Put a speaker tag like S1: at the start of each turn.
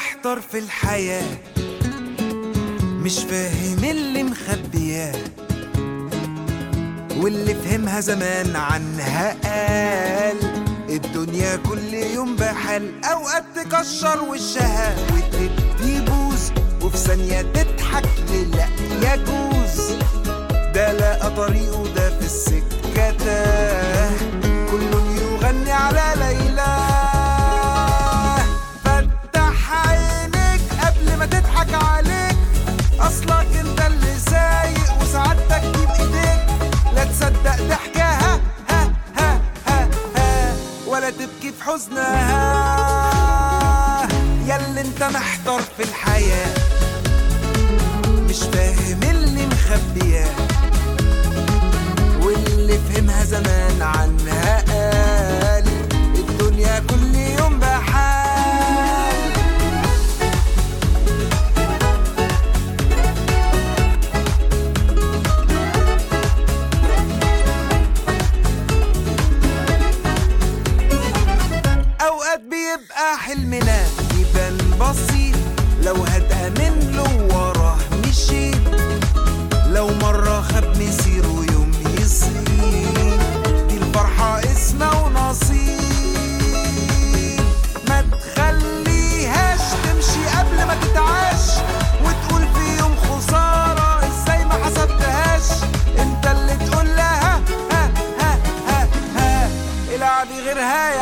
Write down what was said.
S1: محتار في الحياة مش فاهم اللي مخبياه واللي فهمها زمان عنها قال الدنيا كل يوم بحال اوقات تكشر وشها وتبتدي بوز وفي ثانية تضحك لا يجوز ده لقى طريقه ده في السكة تاه كل يغني على ليلى فتح عينيك قبل ما تضحك عليك اصلك انت اللي سايق وسعادتك دي بايديك لا تصدق ضحكها ها ها ها ها ولا تبكي في حزنها ياللي انت محتار في الحياه مش فاهم اللي مخبياه واللي فهمها زمان عنها قال الدنيا كل يوم بحال اوقات بيبقى حلمنا يبان بسيط لو هتأمن له وراه مشيت لو مرة خاب مسيره يوم يصير دي الفرحة اسمها ونصيب ما تخليهاش تمشي قبل ما تتعاش وتقول في يوم خسارة ازاي ما حسبتهاش انت اللي تقول لها ها ها ها ها العبي غيرها يا